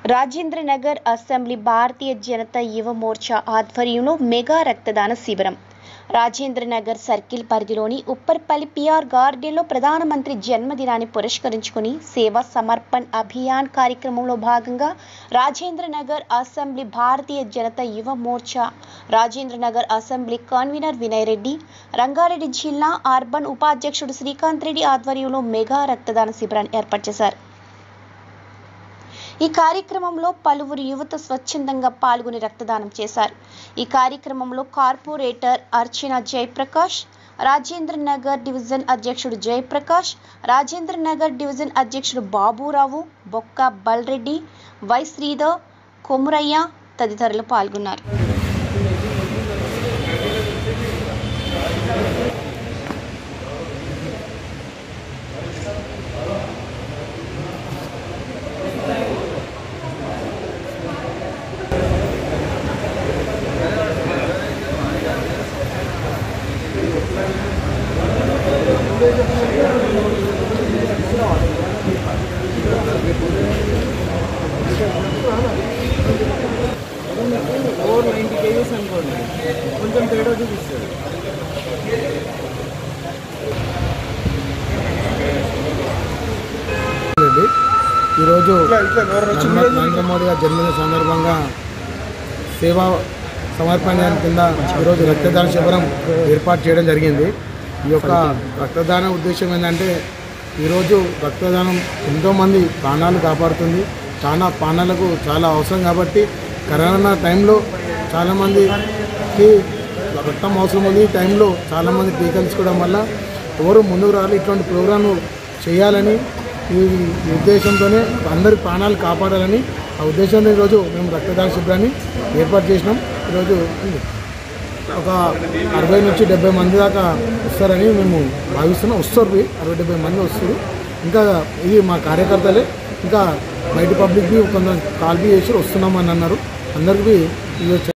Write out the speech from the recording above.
Rajendranagar assembly Bharatiya Janata Yuva Morcha ఆధ్వర్యంలో mega రక్తదాన శిబిరం రాజేంద్రనగర్ సర్కిల్ పరిధిలోని ఉప్పర్పల్లి పిఆర్ గార్డెన్లో ప్రధానమంత్రి జన్మదినాన్ని పురస్కరించుకుని సేవా సమర్పణ్ అభియాన్ కార్యక్రమంలో భాగంగా Rajendranagar assembly Bharatiya Janata Yuva Morcha Rajendranagar assembly convener Vinay Reddy Rangareddy జిల్లా అర్బన్ ఉపాధ్యక్షుడు శ్రీకాంత్ రెడ్డి ఆధ్వర్యంలో మెగా రక్తదాన శిబిరాన్ని ఏర్పాటు చేశారు ఈ కార్యక్రమంలో పలువురు యువత స్వచ్ఛందంగా పాల్గొని రక్తదానం చేశారు ఈ కార్యక్రమంలో కార్పొరేటర్ అర్చన జయప్రకాష్ రాజేంద్ర నగర్ డివిజన్ అధ్యక్షుడు జయప్రకాష్ రాజేంద్ర నగర్ డివిజన్ అధ్యక్షుడు బాబురావు బొక్క బల్రెడ్డి వై శ్రీధర్ కొమురయ్య తదితరులు పాల్గొన్నారు ఫోర్ నైంటీ కేజీస్ అనుకోండి కొంచెం తేడా చూపిస్తుంది రెడ్డి ఈరోజు నరేంద్ర నరేంద్ర మోడీ గారి జన్మదిన సందర్భంగా సేవా సమర్పణ కింద ఈరోజు రక్తదాన శిబిరం ఏర్పాటు చేయడం జరిగింది ఈ యొక్క రక్తదాన ఉద్దేశం ఏంటంటే ఈరోజు రక్తదానం ఎంతోమంది ప్రాణాలు కాపాడుతుంది చాలా ప్రాణాలకు చాలా అవసరం కాబట్టి కరోనా టైంలో చాలామందికి రక్తం అవసరం ఉంది ఈ టైంలో చాలామంది టీకా తీసుకోవడం వల్ల ఎవరు ముందుకు రాలి ఇటువంటి ప్రోగ్రాంలు చేయాలని ఈ ఈ ఉద్దేశంతోనే అందరి ప్రాణాలు కాపాడాలని ఆ ఉద్దేశంతో ఈరోజు మేము రక్తదాన శిబిరాన్ని ఏర్పాటు చేసినాం ఈరోజు ఒక అరవై నుంచి డెబ్బై మంది దాకా వస్తారని మేము భావిస్తున్నాం వస్తారు అరవై డెబ్బై మంది వస్తారు ఇంకా ఇది మా కార్యకర్తలే ఇంకా బయట పబ్లిక్కి కొంత కాల్ బి చేసి వస్తున్నామని అన్నారు అందరికీ ఇది